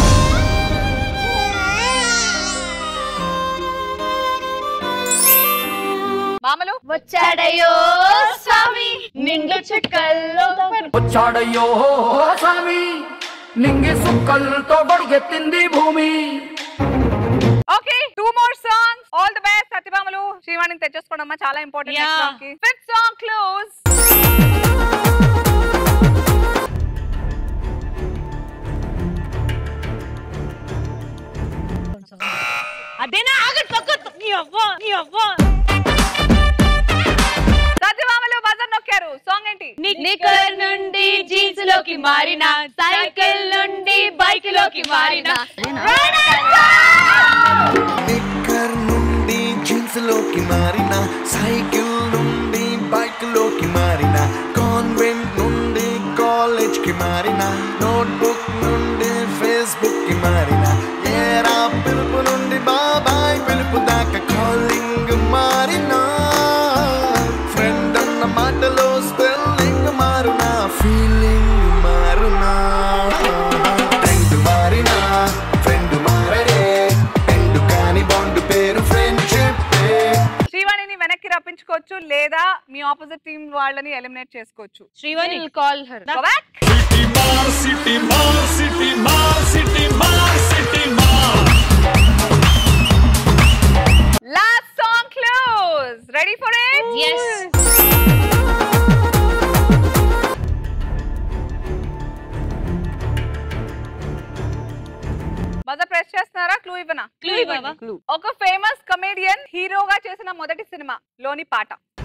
భామలు వచ్చాడయ్యో స్వామి నిండు చుక్కల్లో వచ్చాడయ్యో స్వామి నింగి సుక్కలతో బడిగెత్తింది భూమి okay two more songs all the best సత్యభామలు శ్రీవాణిని తెచ్చేసుకోండి అమ్మా చాలా important Yeah. Fifth song close అదేనా ఆగండి తొక్కద్దు నీ అవ్వ నీ అవ్వ సత్యభామలు బజర్ నొక్కారు సాంగ్ ఏంటి నిక్కర్ నుండి జీన్స్ లోకి మారిన సైకిల్ నుండి బైక్ లోకి మారిన నిక్కర్ నుండి జీన్స్ లోకి మారిన సైకిల్ నుండి బైక్ లోకి మారిన కాన్వెంట్ నుండి కాలేజ్ కి మారిన నోట్బుక్ నుండి ఫేస్బుక్ కి మారిన ఏరా పిలుపు నుండి బాబాయ్ చేసుకోవచ్చు లేదా మీ ఆపోజిట్ టీం వాళ్ళని ఎలిమినేట్ చేసుకోవచ్చు Srivani call her Go back. సిటీ మార్ సిటీ మార్ సిటీ మార్ సిటీ మార్ Last song clues. Ready for it? Yes. Buzzer press చేస్తున్నారా క్లూ ఇవ్వనా Clue ఇవ్వవా? క్లూ ఒక ఫేమస్ కమేడియన్ హీరోగా చేసిన మొదటి సినిమా లోని పాట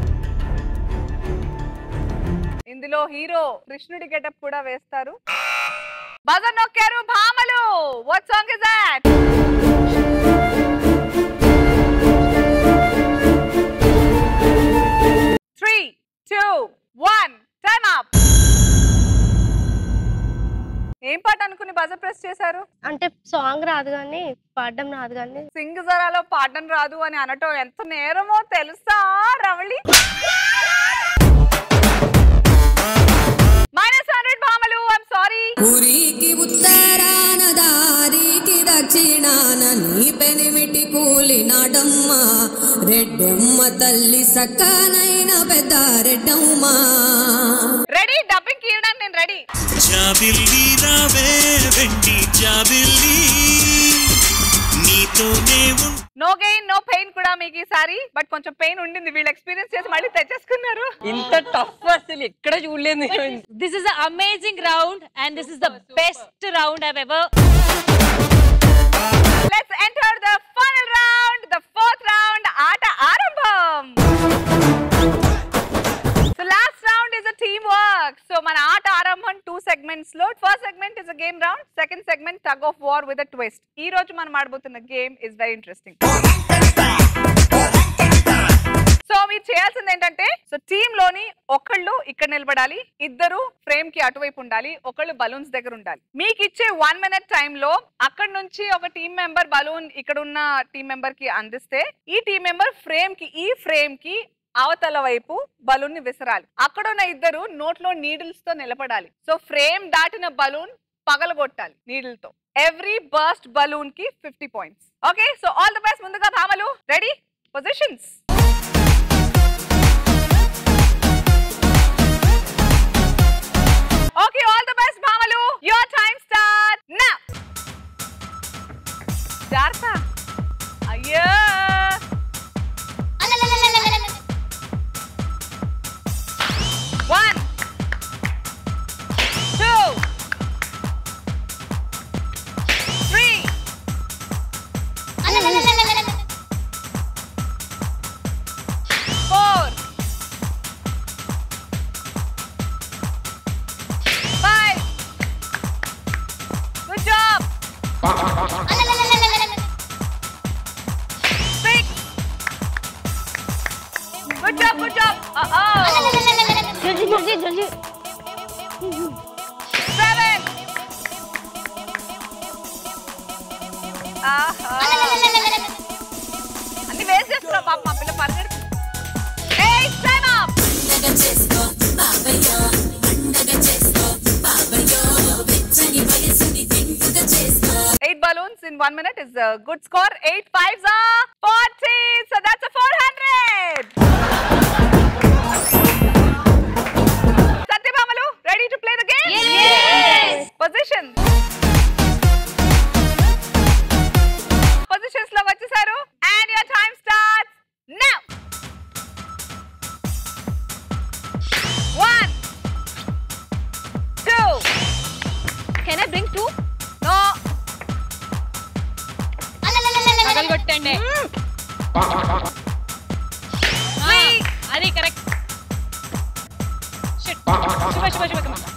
ఇందులో హీరో కృష్ణుడి గెటప్ కూడా వేస్తారు బజర్ నొక్కారు భామలు what song is that three two one time up ఏం పాట అనుకుని బజర్ ప్రెస్ చేశారు అంటే సాంగ్ రాదు కానీ పాడడం రాదు కానీ సింగ్ జరాలో పాడడం రాదు అని అనటం ఎంత నేరమో తెలుసా రవళి మైనస్ హండ్రెడ్ భామలు ఐమ్ సారీ ఊరికి ఉత్తరాన దారికి దక్షిణాన నీ పెనిమిటి కూలినాడమ్మ రెడ్డమ్మ తల్లి సక్కనైన పెద్ద రెడ్డమ్మ రెడీ డబ్బింగ్ కీయడానికి నేను రెడీ జాబిల్లి రావే వెండి జాబిల్లి నీతోనే ఉం నో గెయిన్ నో పెయిన్ కూడా మీకు ఈసారి బట్ కొంచెం పెయిన్ ఉండింది వీళ్ళు ఎక్స్పీరియన్స్ చేసి మళ్ళీ తెచ్చేసుకున్నారు ఇంత టఫ్ అసలు ఎక్కడ చూడలేదు this is amazing round and this is the best round I ever let's enter the final round the fourth round ఆట ఆరంభం so last round is a team work so మన ఆట ఆరంభం టూ సెగ్మెంట్స్ లో first segment is a game round second segment tug of war with a twist ఈ రోజు మనం ఆడబోతున్న game is very interesting so మీరు చేయాల్సింది ఏంటంటే సో టీమ్ లోని ఒకళ్ళు ఇక్కడ నిలబడాలి ఇద్దరు ఫ్రేమ్ కి అటువైపు ఉండాలి ఒకళ్ళు బలూన్స్ దగ్గర ఉండాలి మీకు ఇచ్చే వన్ మినిట్ లో అక్కడ నుంచి ఒక టీం మెంబర్ బలూన్ ఇక్కడ ఉన్న టీం మెంబర్ కి అందిస్తే ఈ టీం మెంబర్ ఫ్రేమ్ కి ఈ ఫ్రేమ్ కి అవతల వైపు బలూన్ ని విసరాలి అక్కడ ఉన్న ఇద్దరు నోట్లో నీడిల్స్ తో నిలబడాలి సో ఫ్రేమ్ దాటిన బలూన్ పగలగొట్టాలి నీడిల్ తో ఎవ్రీ బర్స్ట్ బలూన్ కి fifty points okay so all the best ముందుగా భామలు ready positions Okay, all the best, Bhamalu. Your time start now. జాగ్రత్త అయ్యో one two three four five. Good job. Six. Good job, good job. Uh-oh. జల్దీ జల్దీ జల్దీ Seven. ఆహా. అన్ని waste చేస్తున్నావు పాప మా పిల్ల పరిగెడుతుంది Eight, time up. Eight balloons in one minute is a good score. Eight fives are 40. So that's a 400. Satyabhamalu, ready to play the game? Yes. Positions. Positions లో వచ్చేసారు and your time starts now. One, two. Can I bring two? No. పగలగొట్టండి అది correct శుభ శుభ శుభ come on.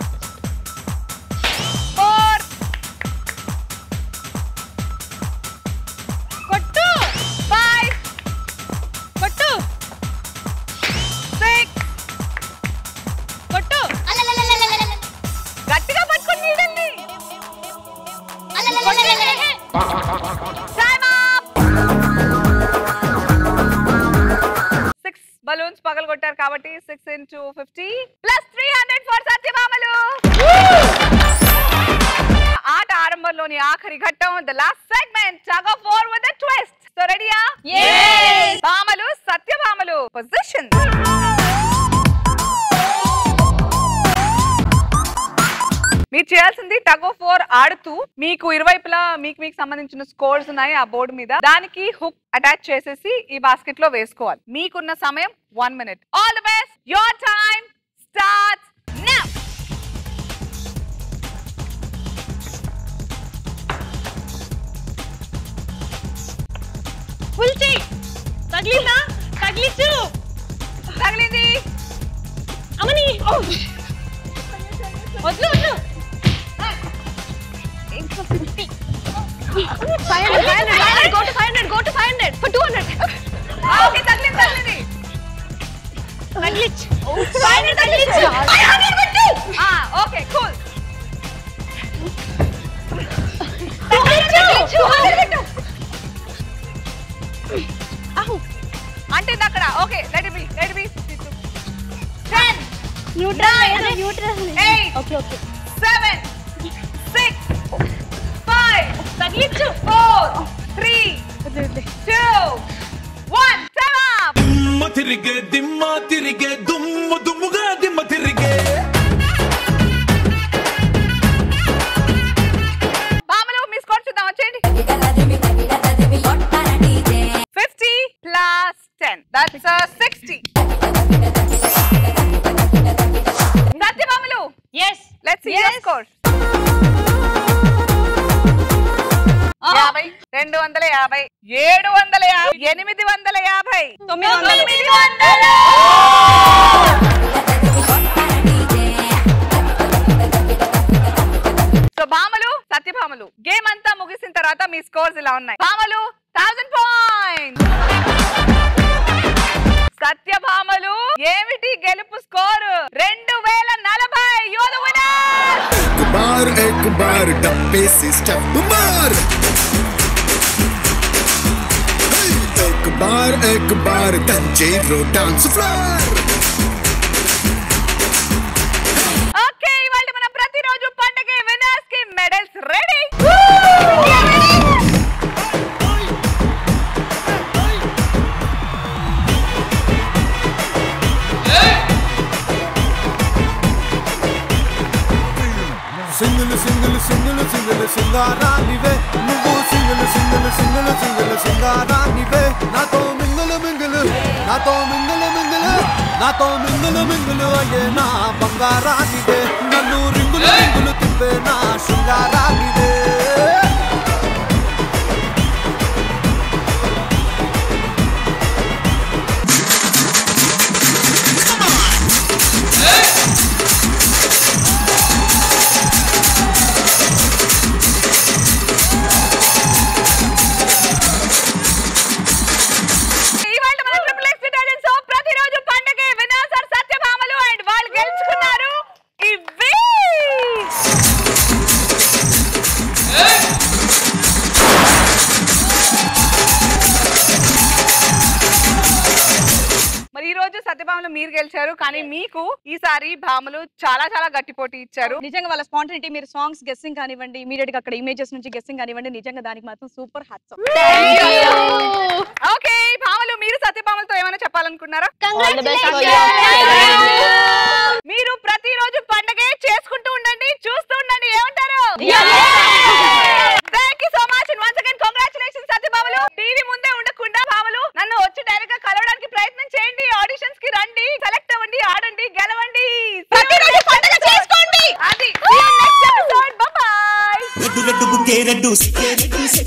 Four. కొట్టు Five. కొట్టు Six. కొట్టు గట్టిగా పట్టుకొని నీడండి Time up. సిక్స్ బలూన్స్ పగలగొట్టారు కాబట్టి six into fifty plus three hundred for సత్యభామలు ఆట ఆరంభంలోని ఆఖరి ఘట్టం the last segment tug of war with twist so రెడీయా Yes. భామలు సత్యభామలు పొజిషన్ మీరు చేయాల్సింది టగ్ ఆఫ్ వార్ ఆడుతూ మీకు ఇరువైపులా మీకు మీకు సంబంధించిన స్కోర్స్ ఉన్నాయి ఆ బోర్డు మీద దానికి హుక్ అటాచ్ చేసేసి ఈ బాస్కెట్ లో వేసుకోవాలి మీకున్న సమయం one minute all the best your time start now పుల్చి తగిలిందా తగిలిచ్చు తగిలింది అమ్మని వద్దు వద్దు five hundred five hundred go to five hundred go to five hundred for two hundred okay తగిలింది తగిలింది తగిలిచ్చు ఫైవ్ హండ్రెడ్ తగిలించు ఫైవ్ హండ్రెడ్ పెట్టు ఓకే కూల్ అంటే ఇది అక్కడ okay let be let be ten neutral neutral eight okay okay seven six five తగిలించు four three two one దిమ్మ తిరిగే దిమ్మ తిరిగే దుమ్ము దుమ్ముగా దిమ్మ తిరిగే బామలు మీ స్కోర్ చూద్దాం వచ్చేయండి fifty plus ten that's sixty సత్యభామలు yes let's see your score యాభై రెండు వందల యాభై ఏడు వందల యాభై ఎనిమిది వందల యాభై తొమ్మిది వందలు. తొమ్మిది వందలు సో భామలు సత్యభామలు గేమ్ అంతా ముగిసిన తర్వాత మీ స్కోర్స్ ఇలా ఉన్నాయి భామలు థౌసండ్ పాయింట్స్ సత్యభామలు ఏమిటి గెలుపు స్కోర్ రెండు వేల నలభై యోధ एक बार एक बार डब्बे से स्टेप मार एक बार एक बार तंजेरो डांस फ्लोर ఓకే ఇవాళ మన ప్రతిరోజు పండగ విన్నర్స్ కి medals ready single single single single సింగారానివే నువ్వు సింగిల్ సింగిల్ సింగిల్ సింగిల్ సింగారానివే నాతో మింగులు మింగులు నాతో మింగులు మింగులు నాతో మింగులు మింగులు అయ్యే నా బంగారానివే నన్ను రింగులు రింగులు తిప్పే నా శృంగారానివే ఇవాళ మన ట్రిపుల్ ఎక్స్ డిటర్జెంట్ సోప్ ప్రతిరోజు పండగ విన్నర్స్ ఆర్ సత్యభామలు అండ్ వాళ్ళు గెలుచుకున్నారు ఇవి మరి ఈ రోజు సత్యభామలు మీరు గెలిచారు కానీ మీకు ఈసారి భామలు చాలా చాలా గట్టి పోటీ ఇచ్చారు నిజంగా వాళ్ళ స్పాంటినిటీ మీరు సాంగ్స్ గెస్సింగ్ కానివ్వండి ఇమీడియట్ గా అక్కడ ఇమేజెస్ నుంచి గెస్సింగ్ కానివ్వండి నిజంగా దానికి మాత్రం సూపర్ హ్యాట్స్ ఓకే భామలు మీరు సత్యభామలతో ఏమైనా చెప్పాలనుకున్నారా మీరు ప్రతిరోజు పండగే చేసుకుంటూ ఉండండి చూస్తూ ఉండండి ఏమంటారు thank you so much once again congratulation సత్యభామలు టీవీ ముందే ఉండకుండా భామలు నన్ను వచ్చి డైరెక్ట్ గా కలవడానికి ప్రయత్నం చేయండి ఆడిషన్స్ కి రండి సెలెక్ట్ అవ్వండి ఆడండి గెలవండి ప్రతిరోజు పండగ చేసుకోండి అది నెక్స్ట్ ఎపిసోడ్ బాయ్ రెడ్డు రెడ్డు బుకే రెడ్డు సిక్కే రెడ్డు